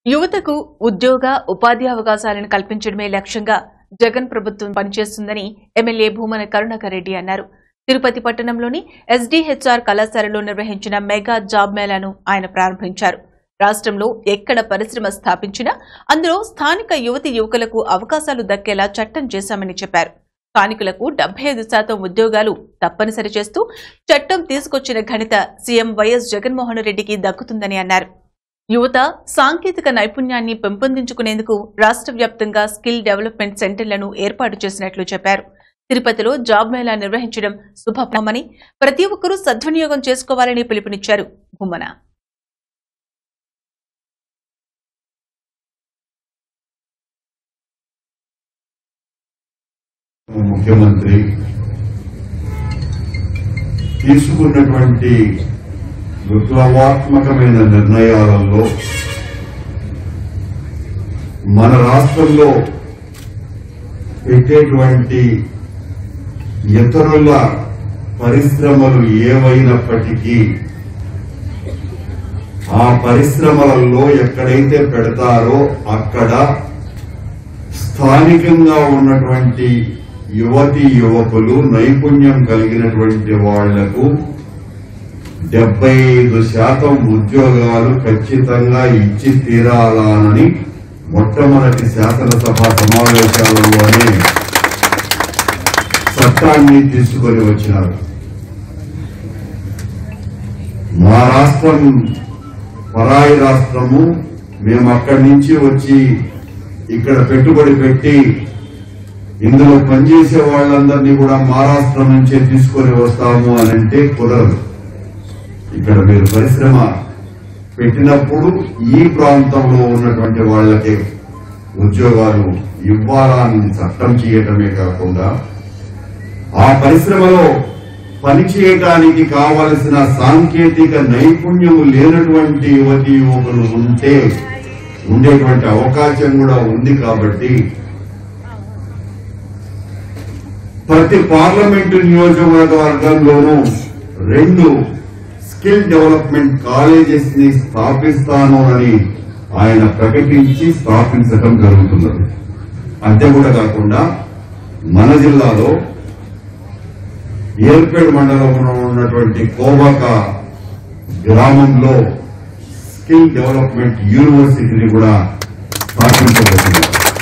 యువతకు ఉద్యోగ ఉపాధి అవకాశాలను కల్పించడమే లక్ష్యంగా జగన్ ప్రభుత్వం పనిచేస్తుందని ఎమ్మెల్యే భూమన కరుణాకర్ రెడ్డి అన్నారు తిరుపతి పట్టణంలోని ఎస్డీహెచ్ఆర్ కళాశాలలో నిర్వహించిన మెగా జాబ్ మేళాను ఆయన ప్రారంభించారు రాష్ట్రంలో ఎక్కడ పరిశ్రమ స్థాపించినా అందులో స్థానిక యువతి యువకులకు అవకాశాలు దక్కేలా చట్టం చేశామని చెప్పారు స్థానికులకు డెబ్బై ఐదు శాతం ఉద్యోగాలు తప్పనిసరి చేస్తూ చట్టం తీసుకొచ్చిన ఘనత సీఎం వైఎస్ జగన్మోహన్ రెడ్డికి దక్కుతుందని అన్నారు యువత సాంకేతిక నైపుణ్యాన్ని పెంపొందించుకునేందుకు రాష్ట్ర వ్యాప్తంగా స్కిల్ డెవలప్మెంట్ సెంటర్లను ఏర్పాటు చేసినట్లు చెప్పారు తిరుపతిలో జాబ్ మేళా నిర్వహించడం శుభప్రమని ప్రతి ఒక్కరూ సద్వినియోగం చేసుకోవాలని పిలుపునిచ్చారు భూమన ముఖ్యమంత్రి తీసుకున్నటువంటి విప్లవాత్మకమైన నిర్ణయాలలో మన రాష్ట్రంలో పెట్టేటువంటి ఇతరుల పరిశ్రమలు ఏవైనప్పటికీ ఆ పరిశ్రమలలో ఎక్కడైతే పెడతారో అక్కడ స్థానికంగా ఉన్నటువంటి యువతి యువకులు నైపుణ్యం కలిగినటువంటి వాళ్లకు డెబ్బై ఐదు శాతం ఉద్యోగాలు ఖచ్చితంగా ఇచ్చి తీరాలని మొట్టమొదటి శాసనసభ సమావేశాలలోనే చట్టాన్ని తీసుకొని వచ్చినారు మా రాష్ట్రం పరాయి రాష్ట్రము మేము అక్కడి నుంచి వచ్చి ఇక్కడ పెట్టుబడి పెట్టి ఇందులో పనిచేసే వాళ్ళందరినీ కూడా మహారాష్ట్ర నుంచే తీసుకొని వస్తాము అని అంటే కుదరదు ఇక్కడ మీరు పరిశ్రమ పెట్టినప్పుడు ఈ ప్రాంతంలో ఉన్నటువంటి వాళ్ళకి ఉద్యోగాలు ఇవ్వాలని చట్టం చేయటమే కాకుండా ఆ పరిశ్రమలో పనిచేయటానికి కావలసిన సాంకేతిక నైపుణ్యం లేనటువంటి యువతి యువకులు ఉంటే ఉండేటువంటి అవకాశం కూడా ఉంది కాబట్టి ప్రతి పార్లమెంటు నియోజకవర్గంలోనూ రెండు స్కిల్ డెవలప్మెంట్ కాలేజెస్ ని స్థాపిస్తాను అని ఆయన ప్రకటించి స్థాపించడం జరుగుతున్నది అంతే కూడా కాకుండా మన జిల్లాలో ఏర్పేడ్ మండలంలో ఉన్నటువంటి కోబక గ్రామంలో స్కిల్ డెవలప్మెంట్ యూనివర్సిటీని కూడా స్థాపించబోతున్నారు